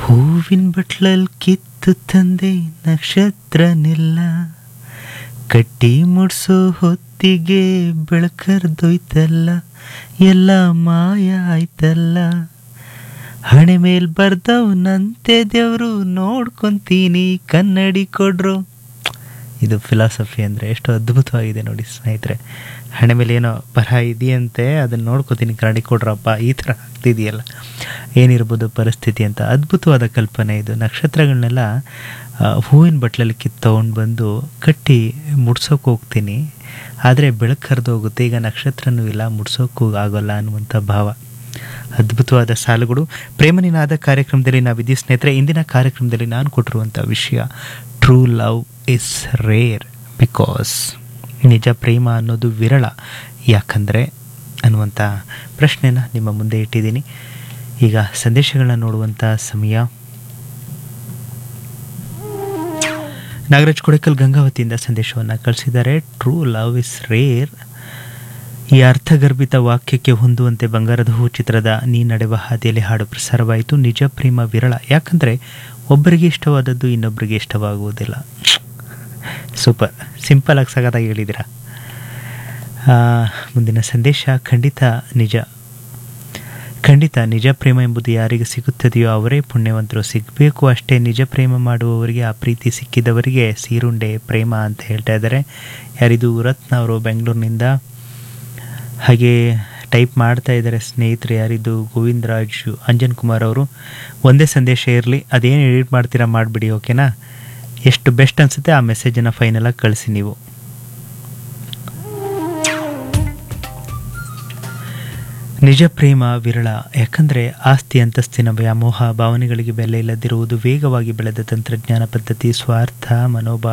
ಹೂವಿನ ಬಟ್ಲಲ್ ಕಿತ್ತು ತಂದೆ ನಕ್ಷತ್ರನೆಲ್ಲ ಕಟ್ಟಿ ಮುಡ್ಸೋ ಹೊತ್ತಿಗೆ ಬೆಳಕರ್ದೋಯ್ತಲ್ಲ ಎಲ್ಲ ಮಾಯ ಆಯ್ತಲ್ಲ ಹಣೆ ಮೇಲ್ ಬರ್ದವನಂತೆ ದೇವ್ರು ನೋಡ್ಕೊಂತೀನಿ ಕನ್ನಡಿ ಕೊಡ್ರು ಇದು ಫಿಲಾಸಫಿ ಅಂದರೆ ಎಷ್ಟು ಅದ್ಭುತವಾಗಿದೆ ನೋಡಿ ಸ್ನೇಹಿತರೆ ಹಣೆ ಮೇಲೆ ಏನೋ ಬರಹ ಇದೆಯಂತೆ ಅದನ್ನು ನೋಡ್ಕೋತೀನಿ ಕನ್ನಡಿ ಕೊಡ್ರಪ್ಪ ಈ ಥರ ಆಗ್ತಿದೆಯಲ್ಲ ಏನಿರ್ಬೋದು ಪರಿಸ್ಥಿತಿ ಅಂತ ಅದ್ಭುತವಾದ ಕಲ್ಪನೆ ಇದು ನಕ್ಷತ್ರಗಳನ್ನೆಲ್ಲ ಆ, ಹೂವಿನ ಬಟ್ಲಲ್ಲಿ ಕಿತ್ತು ತೊಗೊಂಡು ಬಂದು ಕಟ್ಟಿ ಮುಡ್ಸೋಕೆ ಹೋಗ್ತೀನಿ ಆದರೆ ಬೆಳಕು ಹರಿದು ಹೋಗುತ್ತೆ ಈಗ ನಕ್ಷತ್ರನೂ ಇಲ್ಲ ಮುಡ್ಸೋಕ್ಕೂ ಆಗೋಲ್ಲ ಅನ್ನುವಂಥ ಭಾವ ಅದ್ಭುತವಾದ ಸಾಲುಗಳು ಪ್ರೇಮನಿನಾದ ಕಾರ್ಯಕ್ರಮದಲ್ಲಿ ನಾವಿದ್ದೀವಿ ಸ್ನೇಹಿತರೆ ಇಂದಿನ ಕಾರ್ಯಕ್ರಮದಲ್ಲಿ ನಾನು ಕೊಟ್ಟಿರುವಂಥ ವಿಷಯ true love is rare because ನಿಜ ಪ್ರೇಮ ಅನ್ನೋದು ವಿರಳ ಯಾಕಂದರೆ ಅನ್ನುವಂಥ ಪ್ರಶ್ನೆನ ನಿಮ್ಮ ಮುಂದೆ ಇಟ್ಟಿದ್ದೀನಿ ಈಗ ಸಂದೇಶಗಳನ್ನ ನೋಡುವಂಥ ಸಮಯ ನಾಗರಾಜ್ ಕೊಡೆಕಲ್ ಗಂಗಾವತಿಯಿಂದ ಸಂದೇಶವನ್ನು ಕಳಿಸಿದ್ದಾರೆ ಟ್ರೂ ಲವ್ ಇಸ್ ರೇರ್ ಈ ಅರ್ಥಗರ್ಭಿತ ವಾಕ್ಯಕ್ಕೆ ಹೊಂದುವಂತೆ ಬಂಗಾರದ ಹೂ ಚಿತ್ರದ ನೀ ನಡೆವ ಹಾದಿಯಲ್ಲಿ ಹಾಡು ಪ್ರಸಾರವಾಯಿತು ನಿಜ ಪ್ರೇಮ ವಿರಳ ಯಾಕಂದರೆ ಒಬ್ಬರಿಗೆ ಇಷ್ಟವಾದದ್ದು ಇನ್ನೊಬ್ಬರಿಗೆ ಇಷ್ಟವಾಗುವುದಿಲ್ಲ ಸೂಪರ್ ಸಿಂಪಲ್ ಆಗಿ ಸಗದಾಗಿ ಹೇಳಿದಿರ ಮುಂದಿನ ಸಂದೇಶ ಖಂಡಿತ ನಿಜ ಖಂಡಿತ ನಿಜ ಪ್ರೇಮ ಎಂಬುದು ಯಾರಿಗೆ ಸಿಗುತ್ತದೆಯೋ ಅವರೇ ಪುಣ್ಯವಂತರು ಸಿಗಬೇಕು ಅಷ್ಟೇ ನಿಜ ಪ್ರೇಮ ಮಾಡುವವರಿಗೆ ಆ ಪ್ರೀತಿ ಸಿಕ್ಕಿದವರಿಗೆ ಸೀರುಂಡೆ ಪ್ರೇಮ ಅಂತ ಹೇಳ್ತಾ ಇದ್ದಾರೆ ಯಾರಿದು ರತ್ನ ಅವರು ಬೆಂಗಳೂರಿನಿಂದ ಹಾಗೆ ಟೈಪ್ ಮಾಡ್ತಾ ಇದ್ದಾರೆ ಸ್ನೇಹಿತರು ಯಾರಿದು ಗೋವಿಂದರಾಜ್ ಅಂಜನ್ ಕುಮಾರ್ ಅವರು ಒಂದೇ ಸಂದೇಶ ಇರಲಿ ಅದೇನು ಎಡಿಟ್ ಮಾಡ್ತೀರಾ ಮಾಡಿಬಿಡಿ ಓಕೆನಾ ಎಷ್ಟು ಬೆಸ್ಟ್ ಅನಿಸುತ್ತೆ ಆ ಮೆಸೇಜನ್ನು ಫೈನಲಾಗಿ ಕಳಿಸಿ ನೀವು ನಿಜ ಪ್ರೇಮ ವಿರಳ ಯಾಕಂದರೆ ಆಸ್ತಿ ಅಂತಸ್ತಿನ ವ್ಯಾಮೋಹ ಭಾವನೆಗಳಿಗೆ ಬೆಲೆ ಇಲ್ಲದಿರುವುದು ವೇಗವಾಗಿ ಬೆಳೆದ ತಂತ್ರಜ್ಞಾನ ಪದ್ಧತಿ ಸ್ವಾರ್ಥ ಮನೋಭಾವ